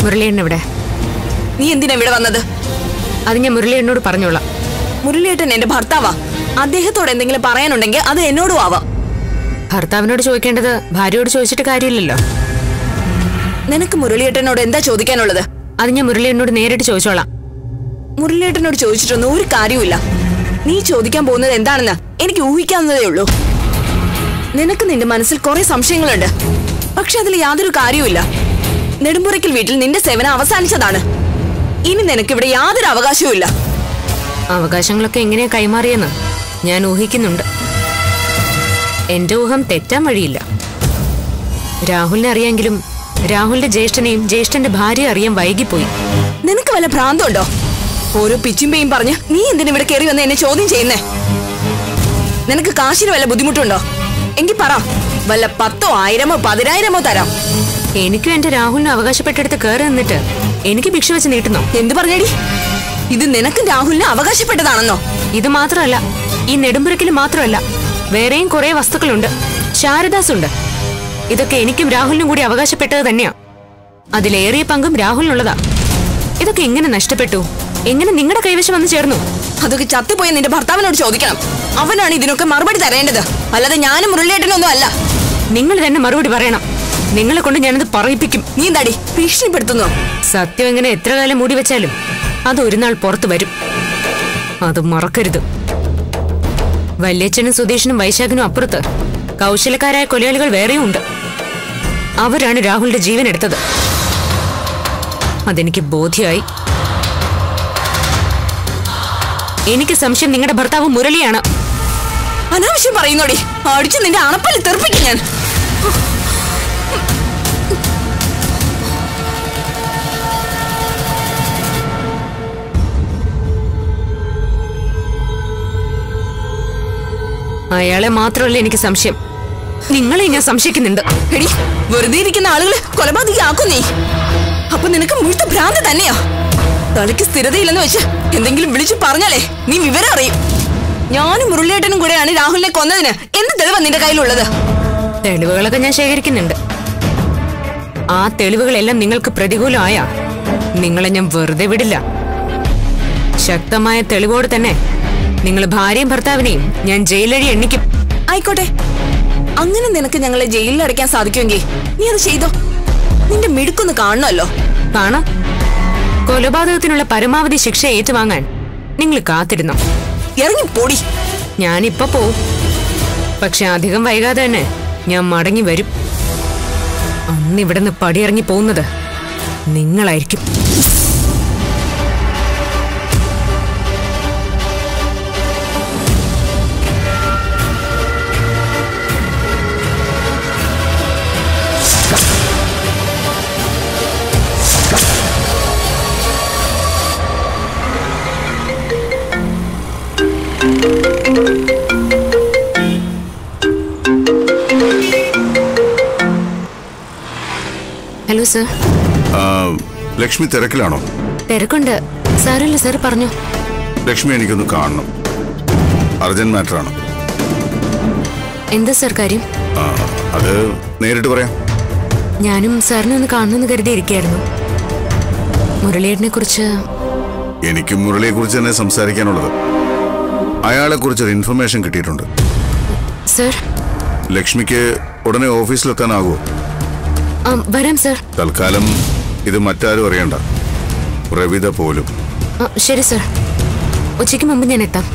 മുരളിയണ്ണ ഇവിടെ നീ എന്തിനാ ഇവിടെ വന്നത് അത് ഞാൻ മുരളിയണ്ണോട് പറഞ്ഞോളാം മുരളിയേട്ടൻ എന്റെ ഭർത്താവാ അദ്ദേഹത്തോട് എന്തെങ്കിലും പറയാനുണ്ടെങ്കിൽ അത് എന്നോടും ആവാം ഭർത്താവിനോട് ചോദിക്കേണ്ടത് ഭാര്യയോട് ചോദിച്ചിട്ട് കാര്യമില്ലല്ലോ നിനക്ക് മുരളിയേട്ടനോട് എന്താ ചോദിക്കാനുള്ളത് അത് ഞാൻ മുരളിയണ്ണോട് നേരിട്ട് ചോദിച്ചോളാം മുരളിയേട്ടനോട് ചോദിച്ചിട്ടൊന്നും ഒരു കാര്യമില്ല നീ ചോദിക്കാൻ പോകുന്നത് എന്താണെന്ന് എനിക്ക് ഊഹിക്കാവുന്നതേ ഉള്ളൂ നിനക്ക് നിന്റെ മനസ്സിൽ കുറെ സംശയങ്ങളുണ്ട് പക്ഷെ അതിൽ യാതൊരു കാര്യവുമില്ല നെടുമ്പുറയ്ക്കൽ വീട്ടിൽ നിന്റെ സേവനം അവസാനിച്ചതാണ് ഇനി നിനക്കിവിടെ യാതൊരു അവകാശവും ഇല്ല അവകാശങ്ങളൊക്കെ എങ്ങനെയാ കൈമാറിയെന്ന് ഞാൻ ഊഹിക്കുന്നുണ്ട് എന്റെ ഊഹം തെറ്റാൻ വഴിയില്ല രാഹുലിനെ അറിയാമെങ്കിലും രാഹുലിന്റെ ജ്യേഷ്ഠനെയും ജ്യേഷ്ഠന്റെ ഭാര്യ അറിയാൻ വൈകിപ്പോയി നിനക്ക് വല്ല ഭ്രാന്തമുണ്ടോ ഓരോ പിച്ചുമ്പയും പറഞ്ഞ് നീ എന്തിനാ ഇവിടെ കയറി വന്ന് എന്നെ ചോദ്യം ചെയ്യുന്നേ നിനക്ക് കാശിന് വല്ല ബുദ്ധിമുട്ടുണ്ടോ എങ്കിൽ പറ വല്ല പത്തോ ആയിരമോ പതിനായിരമോ തരാം എനിക്കും എന്റെ രാഹുലിനും അവകാശപ്പെട്ടെടുത്ത് കയറി നിന്നിട്ട് എനിക്ക് ഭിക്ഷ വെച്ച് നീട്ടുന്നോ എന്തു പറഞ്ഞേടി ഇത് നിനക്കും രാഹുലിന് അവകാശപ്പെട്ടതാണെന്നോ ഇത് മാത്രമല്ല ഈ നെടുമ്പുരക്കിൽ മാത്രമല്ല വേറെയും കുറെ വസ്തുക്കളുണ്ട് ശാരദാസ് ഉണ്ട് ഇതൊക്കെ എനിക്കും രാഹുലിനും കൂടി അവകാശപ്പെട്ടത് തന്നെയാ അതിലേറിയ പങ്കും രാഹുലിനുള്ളതാ ഇതൊക്കെ എങ്ങനെ നഷ്ടപ്പെട്ടു എങ്ങനെ നിങ്ങളുടെ കൈവശം വന്ന് ചേർന്നു അതൊക്കെ ചത്തുപോയ നിന്റെ ഭർത്താവിനോട് ചോദിക്കണം അവനാണ് ഇതിനൊക്കെ മറുപടി തരേണ്ടത് അല്ലാതെ ഞാനും മുരളിയേട്ടനൊന്നും അല്ല നിങ്ങൾ തന്നെ മറുപടി പറയണം നിങ്ങളെ കൊണ്ട് ഞാനത് പറയിപ്പിക്കും നീ എന്താടി ഭീഷണിപ്പെടുത്തുന്നോ സത്യം എങ്ങനെ എത്ര കാലം മൂടി വെച്ചാലും അത് ഒരു നാൾ പുറത്തു വരും അത് മറക്കരുത് വല്യച്ഛനും സുധീഷനും വൈശാഖനും അപ്പുറത്ത് കൗശലക്കാരായ കൊലയാളികൾ വേറെയും ഉണ്ട് അവരാണ് രാഹുലിന്റെ ജീവൻ എടുത്തത് അതെനിക്ക് ബോധ്യമായി എനിക്ക് സംശയം നിങ്ങളുടെ ഭർത്താവ് മുരളിയാണ് അനാവശ്യം പറയുന്നോടി അടിച്ച് നിന്റെ അണപ്പല്ലി തെറിപ്പിക്കും ഞാൻ അയാളെ മാത്രമല്ല എനിക്ക് സംശയം നിങ്ങളെ ഞാൻ സംശയിക്കുന്നുണ്ട് എടി വെറുതെ ഇരിക്കുന്ന ആളുകളെ കൊലപാതകയാക്കും നീ അപ്പൊ നിനക്ക് മുഴുത്ത ഭ്രാന്ത് തന്നെയാ തലയ്ക്ക് സ്ഥിരതയില്ലെന്ന് വെച്ച് എന്തെങ്കിലും വിളിച്ചു പറഞ്ഞാലേ നീ വിവരം അറിയും ഞാനും മുരളിയേട്ടനും കൂടെയാണ് രാഹുലിനെ കൊന്നതിന് എന്ത് തെളിവാ നിന്റെ കയ്യിലുള്ളത് തെളിവുകളൊക്കെ ഞാൻ ശേഖരിക്കുന്നുണ്ട് ആ തെളിവുകളെല്ലാം നിങ്ങൾക്ക് പ്രതികൂലമായ നിങ്ങളെ ഞാൻ വെറുതെ വിടില്ല ശക്തമായ തെളിവോട് തന്നെ നിങ്ങൾ ഭാര്യയും ഭർത്താവിനെയും ഞാൻ ജയിലഴി എണ്ണിക്കും ആയിക്കോട്ടെ അങ്ങനെ നിനക്ക് ഞങ്ങളെ ജയിലിൽ അടയ്ക്കാൻ സാധിക്കുമെങ്കിൽ നീ അത് ചെയ്തോ നിന്റെ മിടുക്കൊന്ന് കാണണമല്ലോ കാണാം കൊലപാതകത്തിനുള്ള പരമാവധി ശിക്ഷ ഏറ്റുവാങ്ങാൻ നിങ്ങൾ കാത്തിരുന്നു ഇറങ്ങി പോടി ഞാനിപ്പോ പോവും പക്ഷെ അധികം വൈകാതെ തന്നെ ഞാൻ മടങ്ങി വരും അന്ന് ഇവിടുന്ന് പടിയിറങ്ങി പോകുന്നത് നിങ്ങളായിരിക്കും ഹലോ സർ ആ, ലക്ഷ്മി തിരക്കിലാണോ തിരക്കുണ്ട് സാരല്ല സാർ പറഞ്ഞു ലക്ഷ്മി എനിക്കൊന്ന് കാണണം അർജന്റ് മാറ്ററാണ് എന്താ സാർ കാര്യം ആ, അത് നേരിട്ട് പറയാം ഞാനും സാറിനെ ഒന്ന് കാണണമെന്ന് കരുതി ഇരിക്കുകയായിരുന്നു മുരളിയേട്ടനെ കുറിച്ച് എനിക്ക് മുരളിയെ കുറിച്ച് തന്നെ സംസാരിക്കാനുള്ളത് അയാളെ കുറിച്ചൊരു ഇൻഫർമേഷൻ കിട്ടിയിട്ടുണ്ട് സർ ലക്ഷ്മിക്ക് ഉടനെ ഓഫീസിലെത്താനാകുമോ ആ, വരാം സർ തൽക്കാലം ഇത് മറ്റാരും അറിയണ്ട പ്രവിത പോലും ആ, ശരി സർ ഉച്ചയ്ക്ക് മുമ്പ് ഞാൻ എത്താം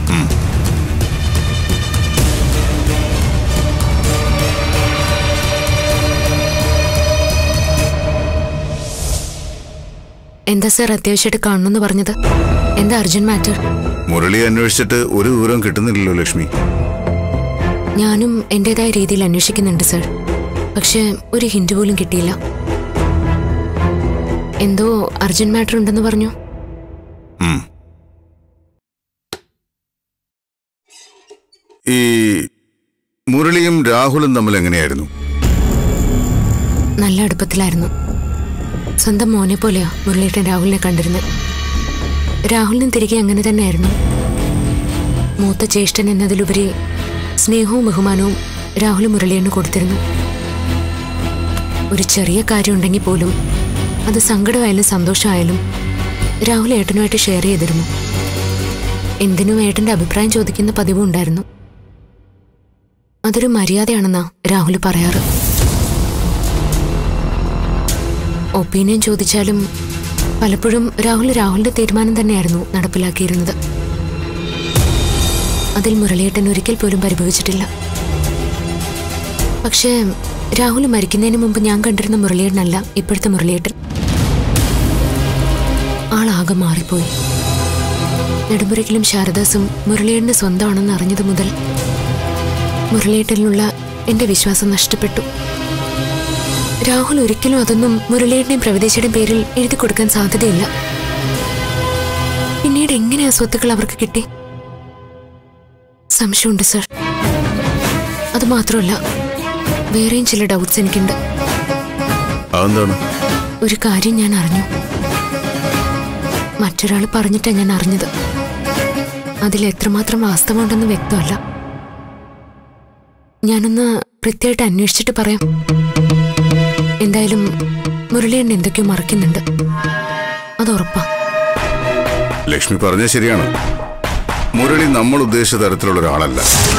എന്താ സർ അത്യാവശ്യമായിട്ട് കാണണമെന്ന് പറഞ്ഞത് എന്താ അർജന്റ് മാറ്റർ മുരളി അന്വേഷിച്ചിട്ട് ഒരു വിവരം കിട്ടുന്നില്ലല്ലോ ലക്ഷ്മി ഞാനും എന്റേതായ രീതിയിൽ അന്വേഷിക്കുന്നുണ്ട് സർ പക്ഷെ ഒരു ഹിന്റ് പോലും കിട്ടിയില്ല എന്തോ അർജന്റ് മാറ്റർ ഉണ്ടെന്ന് പറഞ്ഞു ഉം. ഈ മുരളിയും രാഹുലും തമ്മിൽ എങ്ങനെയായിരുന്നു നല്ല അടുപ്പത്തിലായിരുന്നു സ്വന്തം മോനെ പോലെയാ മുരളിയേട്ടൻ രാഹുലിനെ കണ്ടിരുന്നത് രാഹുലിനും തിരികെ അങ്ങനെ തന്നെയായിരുന്നു മൂത്ത ജ്യേഷ്ഠൻ എന്നതിലുപരി സ്നേഹവും ബഹുമാനവും രാഹുൽ മുരളിയേണ് കൊടുത്തിരുന്നു ഒരു ചെറിയ കാര്യം ഉണ്ടെങ്കിൽ പോലും അത് സങ്കടമായാലും സന്തോഷമായാലും രാഹുൽ ഏട്ടനുമായിട്ട് ഷെയർ ചെയ്തിരുന്നു എന്തിനും ഏട്ടന്റെ അഭിപ്രായം ചോദിക്കുന്ന പതിവും ഉണ്ടായിരുന്നു അതൊരു മര്യാദയാണെന്നാ രാഹുൽ പറയാറ് ഒപ്പീനിയൻ ചോദിച്ചാലും പലപ്പോഴും രാഹുൽ രാഹുലിന്റെ തീരുമാനം തന്നെയായിരുന്നു നടപ്പിലാക്കിയിരുന്നത് അതിൽ മുരളിയേട്ടൻ ഒരിക്കൽ പോലും പരിഭവിച്ചിട്ടില്ല പക്ഷേ രാഹുൽ മരിക്കുന്നതിന് മുമ്പ് ഞാൻ കണ്ടിരുന്ന മുരളിയേട്ടനല്ല ഇപ്പോഴത്തെ മുരളിയേട്ടൻ ആളാകെ മാറിപ്പോയി നെടുമുറിക്കലും ശാരദാസും മുരളിയേട്ടന് സ്വന്തമാണെന്ന് അറിഞ്ഞതു മുതൽ മുരളിയേട്ടനിലുള്ള എന്റെ വിശ്വാസം നഷ്ടപ്പെട്ടു രാഹുൽ ഒരിക്കലും അതൊന്നും മുരളിയേട്ടനെയും പ്രവിദേശയുടെയും പേരിൽ എഴുതി കൊടുക്കാൻ സാധ്യതയില്ല പിന്നീട് എങ്ങനെ ആ സ്വത്തുക്കൾ അവർക്ക് കിട്ടി സംശയമുണ്ട് സർ അത് മാത്രമല്ല വേറെയും ചില ഡൗട്ട്സ് എനിക്കുണ്ട് അതെന്താണ് ഒരു കാര്യം ഞാൻ അറിഞ്ഞു മറ്റൊരാൾ പറഞ്ഞിട്ടാ ഞാൻ അറിഞ്ഞത് അതിൽ എത്രമാത്രം വാസ്തവമുണ്ടെന്ന് വ്യക്തമല്ല ഞാനൊന്ന് കൃത്യമായിട്ട് അന്വേഷിച്ചിട്ട് പറയാം എന്തായാലും മുരളിയണ്ണ എന്തൊക്കെയോ മറക്കുന്നുണ്ട് അത് ഉറപ്പാ ലക്ഷ്മി പറഞ്ഞത് ശരിയാണ് മുരളി നമ്മൾ ഉദ്ദേശിച്ച തരത്തിലുള്ള ഒരാളല്ല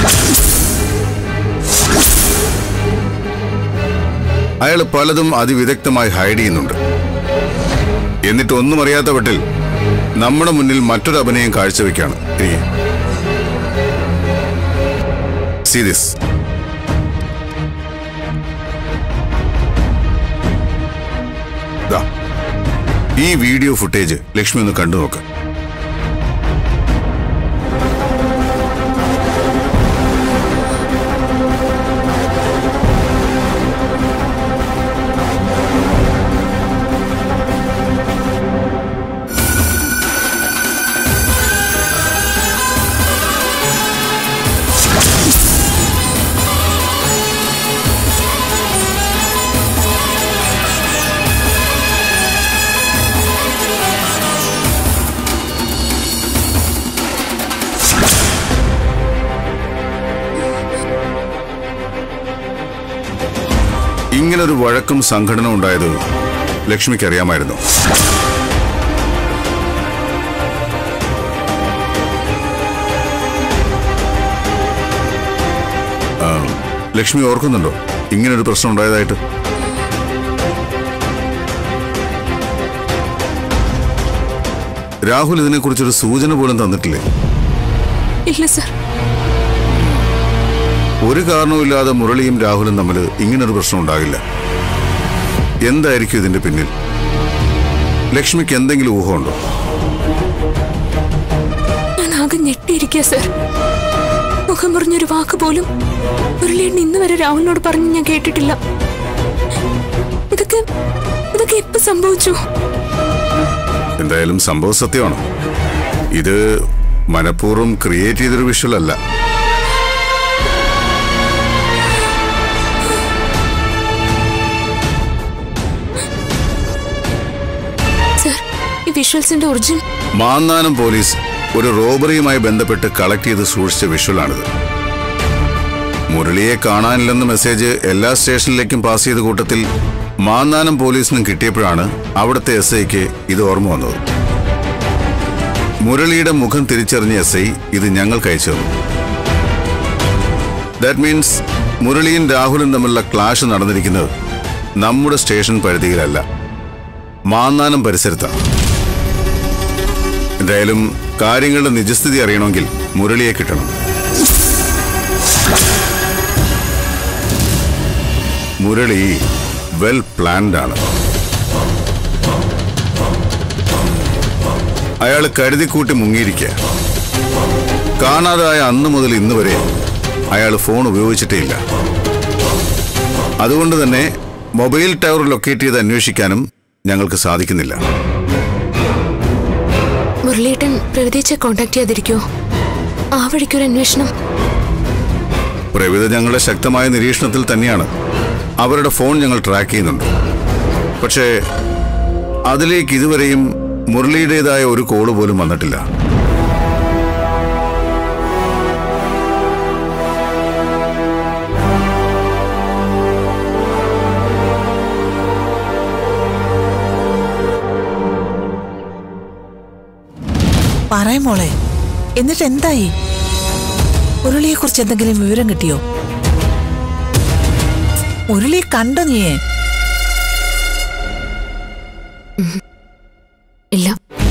അയാൾ പലതും അതിവിദഗ്ധമായി ഹൈഡ് ചെയ്യുന്നുണ്ട് എന്നിട്ട് ഒന്നും അറിയാത്ത വട്ടിൽ നമ്മുടെ മുന്നിൽ മറ്റൊരു അഭിനയം കാഴ്ചവെക്കാണ് സീരിയസ് ഈ വീഡിയോ ഫുട്ടേജ് ലക്ഷ്മി ഒന്ന് കണ്ടു നോക്ക് ഇങ്ങനൊരു വഴക്കും സംഘടന ഉണ്ടായത് ലക്ഷ്മിക്ക് അറിയാമായിരുന്നു ആ, ലക്ഷ്മി ഓർക്കുന്നുണ്ടോ ഇങ്ങനൊരു പ്രശ്നം ഉണ്ടായതായിട്ട് രാഹുൽ ഇതിനെക്കുറിച്ചൊരു സൂചന പോലും തന്നിട്ടില്ലേ ഇല്ല സർ ഒരു കാരണവുമില്ലാതെ മുരളിയും രാഹുലും തമ്മിൽ ഇങ്ങനൊരു പ്രശ്നം ഉണ്ടാകില്ല എന്തായിരിക്കും ഇതിന്റെ പിന്നിൽ ലക്ഷ്മിക്ക് എന്തെങ്കിലും ഊഹമുണ്ടോ ഞാൻ ആകെ ഞെട്ടിയിരിക്കുക സർ മുഖം പറഞ്ഞൊരു വാക്ക് പോലും മുരളിയേട്ടൻ ഇന്ന് വരെ രാഹുലിനോട് പറഞ്ഞ് ഞാൻ കേട്ടിട്ടില്ല ഇതൊക്കെ ഇതൊക്കെ എപ്പോ സംഭവിച്ചു എന്തായാലും സംഭവം സത്യമാണ് ഇത് മനഃപൂർവ്വം ക്രിയേറ്റ് ചെയ്തൊരു വിഷ്വൽ അല്ല സർ ഈ വിഷ്വൽസിന്റെ ഒറിജിൻ മാന്നാനം പോലീസ് ഒരു റോബറിയുമായി ബന്ധപ്പെട്ട് കളക്ട് ചെയ്ത് സൂക്ഷിച്ച വിഷ്വലാണിത് മുരളിയെ കാണാനില്ലെന്ന മെസ്സേജ് എല്ലാ സ്റ്റേഷനിലേക്കും പാസ് ചെയ്ത കൂട്ടത്തിൽ മാന്നാനം പോലീസിനും കിട്ടിയപ്പോഴാണ് അവിടുത്തെ എസ് ഐക്ക് ഇത് ഓർമ്മ വന്നത് മുരളിയുടെ മുഖം തിരിച്ചറിഞ്ഞ എസ് ഐ ഇത് ഞങ്ങൾക്ക് അയച്ചു തന്നു ദാറ്റ് മീൻസ് മുരളിയും രാഹുലും തമ്മിലുള്ള ക്ലാഷ് നടന്നിരിക്കുന്നത് നമ്മുടെ സ്റ്റേഷൻ പരിധിയിലല്ല മാന്നാനം പരിസരത്താണ് എന്തായാലും കാര്യങ്ങളുടെ നിജസ്ഥിതി അറിയണമെങ്കിൽ മുരളിയെ കിട്ടണം മുരളി വെൽ പ്ലാൻഡ് ആണ് അയാൾ കരുതിക്കൂട്ടി മുങ്ങിയിരിക്കുക കാണാതായ അന്ന് മുതൽ ഇന്ന് വരെ അയാൾ ഫോൺ ഉപയോഗിച്ചിട്ടേ ഇല്ല അതുകൊണ്ട് തന്നെ മൊബൈൽ ടവർ ലൊക്കേറ്റ് ചെയ്ത് അന്വേഷിക്കാനും ഞങ്ങൾക്ക് സാധിക്കുന്നില്ല മുരളിയേട്ടൻ പ്രവിതേച്ച കോണ്ടാക്ട് ചെയ്യാതിരിക്കോ ആ വഴിക്കൊരു അന്വേഷണം പ്രവിധ ഞങ്ങളുടെ ശക്തമായ നിരീക്ഷണത്തിൽ തന്നെയാണ് അവരുടെ ഫോൺ ഞങ്ങൾ ട്രാക്ക് ചെയ്യുന്നുണ്ട് പക്ഷേ അതിലേക്ക് ഇതുവരെയും മുരളിയുടേതായ ഒരു കോള് പോലും വന്നിട്ടില്ല പറയാം മോളെ എന്നിട്ട് എന്തായി മുരളിയെ കുറിച്ച് എന്തെങ്കിലും വിവരം കിട്ടിയോ മുരളിയെ കണ്ടോ നീയെ ഇല്ല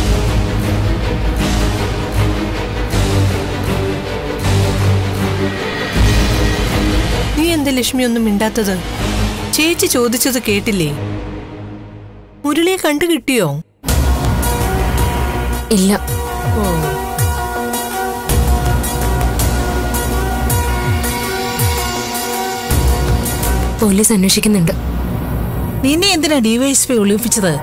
നീ എന്താ ലക്ഷ്മി ഒന്നും മിണ്ടാത്തത് ചേച്ചി ചോദിച്ചത് കേട്ടില്ലേ മുരളിയെ കണ്ടു കിട്ടിയോ ഇല്ല ഓ പോലീസ് അന്വേഷിക്കുന്നുണ്ട് നിന്നെ എന്തിനാ ഡിവൈഎസ്പി ഒളിപ്പിച്ചത്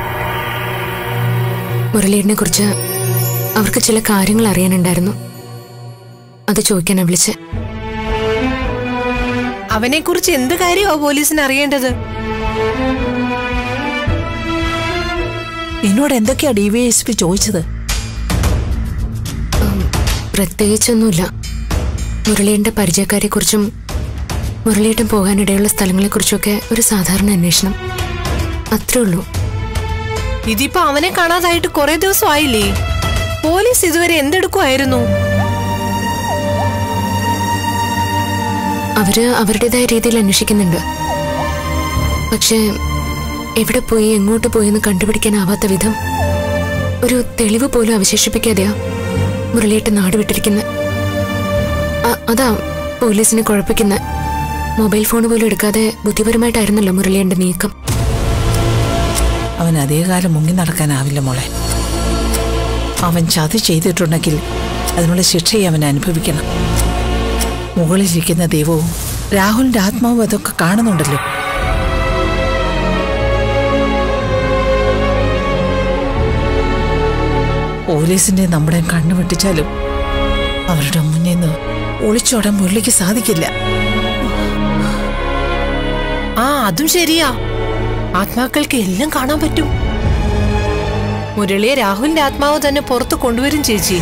മുരളീടിനെ കുറിച്ച് അവർക്ക് ചില കാര്യങ്ങൾ അറിയാനുണ്ടായിരുന്നു അത് ചോദിക്കാനാ വിളിച്ചേ അവനെ കുറിച്ച് എന്ത് കാര്യമാ പോലീസിന് അറിയേണ്ടത് നിന്നോട് എന്തൊക്കെയാ ഡിവൈഎസ്പി ചോദിച്ചത് പ്രത്യേകിച്ചൊന്നുമില്ല മുരളീന്റെ പരിചയക്കാരെക്കുറിച്ചും മുരളീട്ടൻ പോകാനിടയുള്ള സ്ഥലങ്ങളെക്കുറിച്ചൊക്കെ ഒരു സാധാരണ അന്വേഷണം അത്രേ ഉള്ളൂ ഇതിപ്പോ അവനെ കാണാതായിട്ട് കുറെ ദിവസം ആയില്ലേ പോലീസ് ഇതുവരെ എന്തെടുക്കുമായിരുന്നു അവര് അവരുടേതായ രീതിയിൽ അന്വേഷിക്കുന്നുണ്ട് പക്ഷേ എവിടെ പോയി എങ്ങോട്ട് പോയി എന്ന് കണ്ടുപിടിക്കാനാവാത്ത വിധം ഒരു തെളിവ് പോലും അവശേഷിപ്പിക്കാതെയാ മുരളിയേട്ട് നാട് വിട്ടിരിക്കുന്ന അതാ പോലീസിനെ കുഴപ്പിക്കുന്ന മൊബൈൽ ഫോൺ പോലും എടുക്കാതെ ബുദ്ധിപരമായിട്ടായിരുന്നല്ലോ മുരളിയേന്റെ നീക്കം അവൻ അധികകാലം മുങ്ങി നടക്കാനാവില്ല മോളെ അവൻ ചതി ചെയ്തിട്ടുണ്ടെങ്കിൽ അതിനുള്ള ശിക്ഷയെ അവൻ അനുഭവിക്കണം മുകളിലിരിക്കുന്ന ദൈവവും രാഹുലിന്റെ ആത്മാവും അതൊക്കെ കാണുന്നുണ്ടല്ലോ പോലീസിന്റെ നമ്മുടെ കണ്ണു വെട്ടിച്ചാലും അവരുടെ മുന്നിൽ നിന്ന് ഒളിച്ചോടാൻ മുരളിക്ക് സാധിക്കില്ല ആ അതും ശരിയാ ആത്മാക്കൾക്ക് എല്ലാം കാണാൻ പറ്റും മുരളിയെ രാഹുലിന്റെ ആത്മാവ് തന്നെ പുറത്തു കൊണ്ടുവരും ചേച്ചി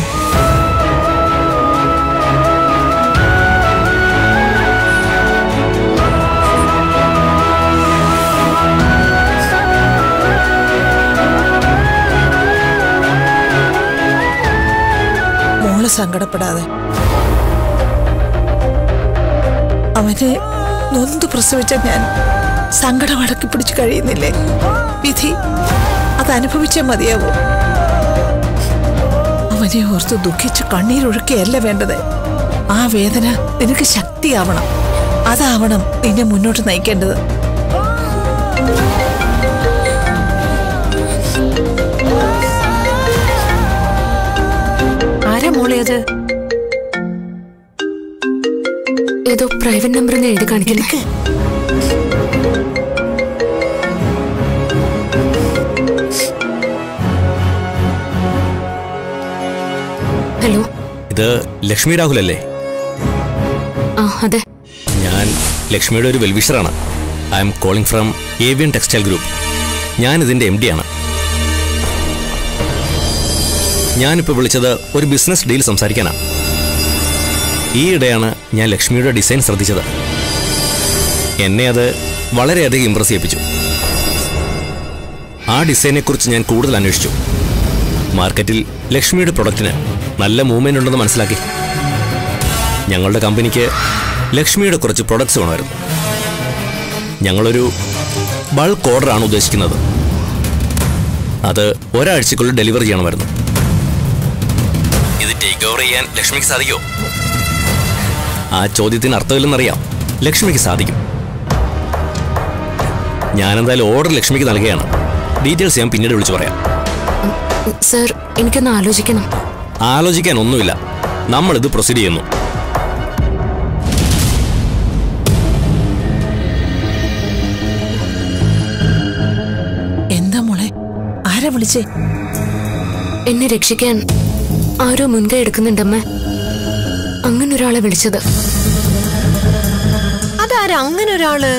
മോള് സങ്കടപ്പെടാതെ അവനെ നൊന്ത് പ്രസവിച്ച ഞാൻ സങ്കടം അടക്കി പിടിച്ച് കഴിയുന്നില്ലേ വിധി അത് അനുഭവിച്ചേ മതിയാവൂ അവനെ ഓർത്ത് ദുഃഖിച്ച് കണ്ണീരൊഴുക്കുകയല്ല വേണ്ടത് ആ വേദന നിനക്ക് ശക്തിയാവണം അതാവണം നിന്നെ മുന്നോട്ട് നയിക്കേണ്ടത് ആരാ മോളെ അത് ഏതോ പ്രൈവറ്റ് നമ്പർ എന്ന് എഴുതി കാണിക്കുന്നത് ഹലോ ഇത് ലക്ഷ്മി രാഹുൽ അല്ലേ ആ അതെ ഞാൻ ലക്ഷ്മിയുടെ ഒരു വെൽവിഷറാണ് I'm calling from Avian textile group ഞാൻ ഇതിന്റെ എം ആണ് ഞാനിപ്പോൾ വിളിച്ചത് ഒരു ബിസിനസ് ഡീൽ സംസാരിക്കാനാണ് ഈയിടെയാണ് ഞാൻ ലക്ഷ്മിയുടെ ഡിസൈൻ ശ്രദ്ധിച്ചത് എന്നെ അത് വളരെയധികം ഇമ്പ്രസ് ചെയ്യിപ്പിച്ചു ആ ഡിസൈനെക്കുറിച്ച് ഞാൻ കൂടുതൽ അന്വേഷിച്ചു മാർക്കറ്റിൽ ലക്ഷ്മിയുടെ പ്രൊഡക്റ്റിന് നല്ല മൂവ്മെന്റ് ഉണ്ടെന്ന് മനസ്സിലാക്കി ഞങ്ങളുടെ കമ്പനിക്ക് ലക്ഷ്മിയുടെ കുറച്ച് പ്രൊഡക്ട്സ് വേണമായിരുന്നു ഞങ്ങളൊരു ബൾക്ക് ഓർഡറാണ് ഉദ്ദേശിക്കുന്നത് അത് ഒരാഴ്ചക്കുള്ളിൽ ഡെലിവറി ചെയ്യണമായിരുന്നു ഇത് ടേക്ക് ഓവർ ചെയ്യാൻ ലക്ഷ്മിക്ക് സാധിക്കുമോ ആ ചോദ്യത്തിന് അർത്ഥമില്ലെന്നറിയാം ലക്ഷ്മിക്ക് സാധിക്കും ഞാനെന്തായാലും ഓർഡർ ലക്ഷ്മിക്ക് നൽകുകയാണ് ഡീറ്റെയിൽസ് ഞാൻ പിന്നീട് വിളിച്ചു പറയാം സർ എനിക്കൊന്ന് ആലോചിക്കണം ആലോചിക്കാൻ ഒന്നുമില്ല നമ്മളിത് പ്രൊസീഡ് ചെയ്യുന്നു എന്താ മോളെ ആരാ വിളിച്ചേ എന്നെ രക്ഷിക്കാൻ ആരോ മുൻകൈ എടുക്കുന്നുണ്ടമ്മ അങ്ങനെ ഒരാളെ വിളിച്ചത് അതാരാ അങ്ങനെ ഒരാള്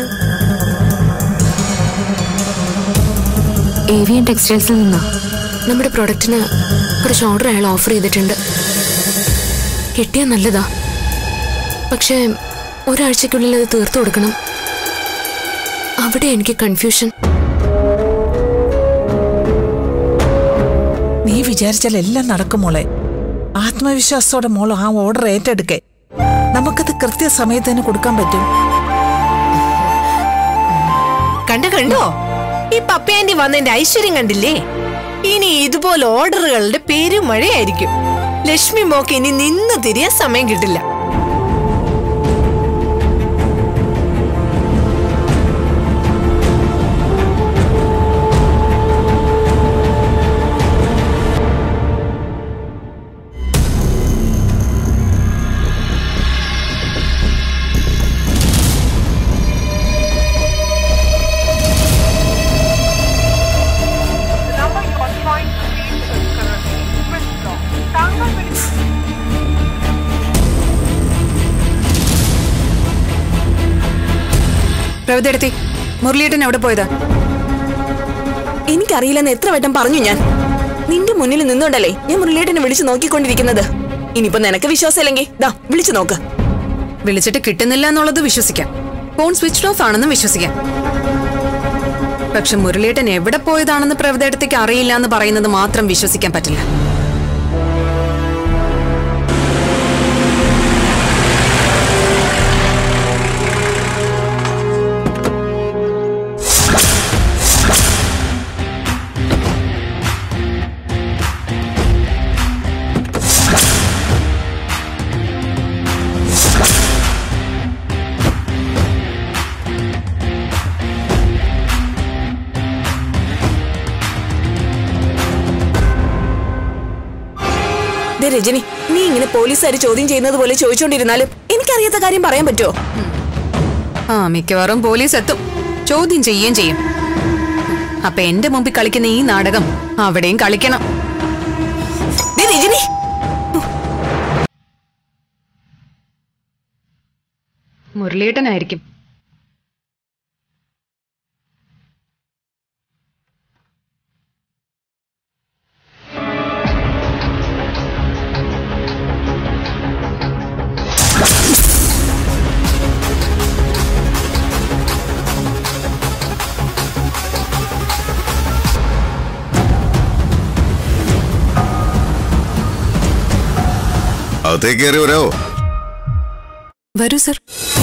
ഏവിയൻ ടെക്സ്റ്റൈൽസിൽ നിന്നാ നമ്മുടെ പ്രൊഡക്റ്റിന് കുറച്ച് ഓർഡർ അയാൾ ഓഫർ ചെയ്തിട്ടുണ്ട് കിട്ടിയാൽ നല്ലതാ പക്ഷേ ഒരാഴ്ചക്കുള്ളിൽ അത് തീർത്തു കൊടുക്കണം അവിടെ എനിക്ക് കൺഫ്യൂഷൻ നീ വിചാരിച്ചാൽ എല്ലാം നടക്കും മോളെ ആത്മവിശ്വാസത്തോടെ മോൾ ആ ഓർഡർ ഏറ്റെടുക്കേ നമുക്കത് കൃത്യസമയത്ത് തന്നെ കൊടുക്കാൻ പറ്റും കണ്ടു കണ്ടോ ഈ പപ്പയാന്റി വന്നതിന്റെ ഐശ്വര്യം കണ്ടില്ലേ ഇനി ഇതുപോലെ ഓർഡറുകളുടെ പെരുമഴയായിരിക്കും ലക്ഷ്മി മോക്ക് ഇനി നിന്ന് തിരിയാൻ സമയം കിട്ടില്ല The number you are trying to reach is currently switched off. താങ്കൾ വിളി- പ്രവൃത്തിയെടുത്തി മുരളിയേട്ടൻ എവിടെ പോയതാ എനിക്കറിയില്ലെന്ന് എത്ര വട്ടം പറഞ്ഞു ഞാൻ നിന്റെ മുന്നിൽ നിന്നുകൊണ്ടല്ലേ ഞാൻ മുരളിയേട്ടനെ വിളിച്ചു നോക്കിക്കൊണ്ടിരിക്കുന്നത് ഇനിയിപ്പോ നിനക്ക് വിശ്വാസമില്ലെങ്കിൽ ദാ വിളിച്ചു നോക്ക് വിളിച്ചിട്ട് കിട്ടുന്നില്ല എന്നുള്ളത് വിശ്വസിക്കാം ഫോൺ സ്വിച്ച് ഓഫ് ആണെന്ന് വിശ്വസിക്കാം പക്ഷെ മുരളിയേട്ടൻ എവിടെ പോയതാണെന്ന് പ്രവൃത്തിയെടുത്തേക്ക് അറിയില്ല എന്ന് പറയുന്നത് മാത്രം വിശ്വസിക്കാൻ പറ്റില്ല ദേ രജനി നീ ഇങ്ങനെ പോലീസുകാർ ചോദ്യം ചെയ്യുന്നത് പോലെ ചോദിച്ചോണ്ടിരുന്നാലും എനിക്കറിയാത്ത കാര്യം പറയാൻ പറ്റുമോ ആ മിക്കവാറും പോലീസ് എത്തും ചോദ്യം ചെയ്യുകയും ചെയ്യും അപ്പൊ എന്റെ മുമ്പിൽ കളിക്കുന്ന ഈ നാടകം അവിടെയും കളിക്കണം ദേ രജനി മുരളിയേട്ടനായിരിക്കും അകത്തേക്ക് കയറി വരാവോ വരൂ സർ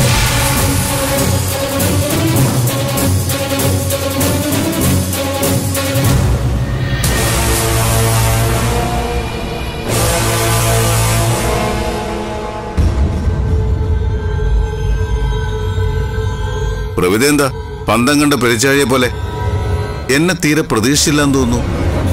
പ്രവിധ എന്താ പന്തം കണ്ട പെരിച്ചാഴിയെ പോലെ എന്നെ തീരെ പ്രതീക്ഷിച്ചില്ലെന്ന് തോന്നുന്നു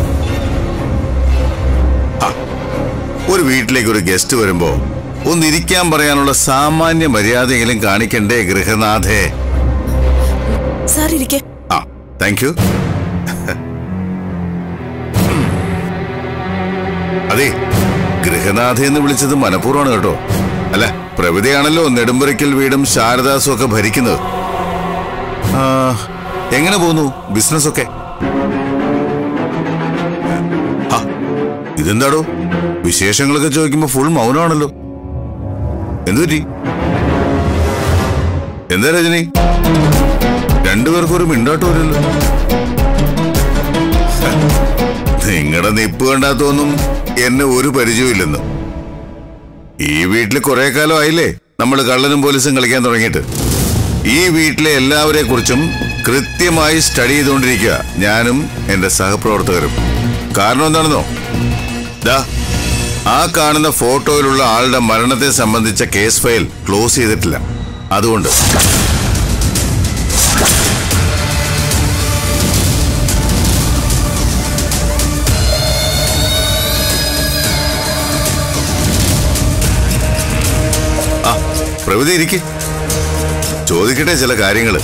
ആ, ഒരു വീട്ടിലേക്ക് ഒരു ഗസ്റ്റ് വരുമ്പോ ഒന്നിരിക്കാൻ പറയാനുള്ള സാമാന്യ മര്യാദയെങ്കിലും കാണിക്കണ്ടേ ഗൃഹനാഥേ സാർ ഇരിക്കെ ആ താങ്ക് യു അതെ ഗൃഹനാഥ എന്ന് വിളിച്ചത് മനഃപൂർവ്വമാണ് കേട്ടോ അല്ല പ്രവിതയാണല്ലോ നെടുമ്പുരയ്ക്കൽ വീടും ശാരദാസും ഒക്കെ ഭരിക്കുന്നത് ആ, എങ്ങനെ പോന്നു ബിസിനസ് ഒക്കെ ആ, ഇതെന്താടോ വിശേഷങ്ങളൊക്കെ ചോദിക്കുമ്പോ ഫുൾ മൗനമാണല്ലോ എന്തുപറ്റി എന്താ രജനി രണ്ടുപേർക്കും ഒരു മിണ്ടാട്ടമില്ലല്ലോ നിങ്ങളുടെ നിപ്പ് കണ്ടാത്തൊന്നും എന്നെ ഒരു പരിചയമില്ലെന്ന് ഈ വീട്ടിൽ കുറെ കാലം ആയില്ലേ നമ്മൾ കള്ളനും പോലീസും കളിക്കാൻ തുടങ്ങിയിട്ട് ഈ വീട്ടിലെ എല്ലാവരെ കുറിച്ചും കൃത്യമായി സ്റ്റഡി ചെയ്തുകൊണ്ടിരിക്കുക ഞാനും എന്റെ സഹപ്രവർത്തകരും കാരണം എന്താണെന്നോ ദാ ആ കാണുന്ന ഫോട്ടോയിലുള്ള ആളുടെ മരണത്തെ സംബന്ധിച്ച കേസ് ഫയൽ ക്ലോസ് ചെയ്തിട്ടില്ല അതുകൊണ്ട് ആ പ്രവിധി ഇരിക്ക് ചോദിക്കട്ടെ ചില കാര്യങ്ങള്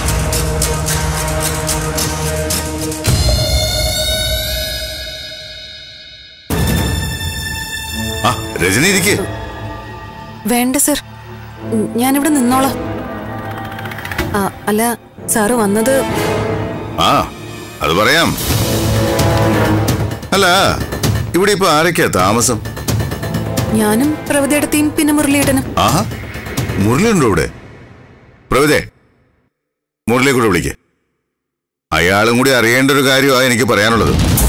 ആ രജനി ഇരിക്ക് വേണ്ട സർ ഞാനിവിടെ നിന്നോളാം ആ, അല്ല സാറ് വന്നത് ആ അത് പറയാം അല്ല ഇവിടെ ഇപ്പൊ ആരൊക്കെയാ താമസം ഞാനും പ്രവതിയെടുത്തേയും പിന്നെ മുരളിയേട്ടനും ആഹാ മുരളിയുണ്ടോ ഇവിടെ പ്രവിതേ മുരളിയെ കൂടെ വിളിക്ക് അയാളും കൂടി അറിയേണ്ട ഒരു കാര്യമാണ് എനിക്ക് പറയാനുള്ളത്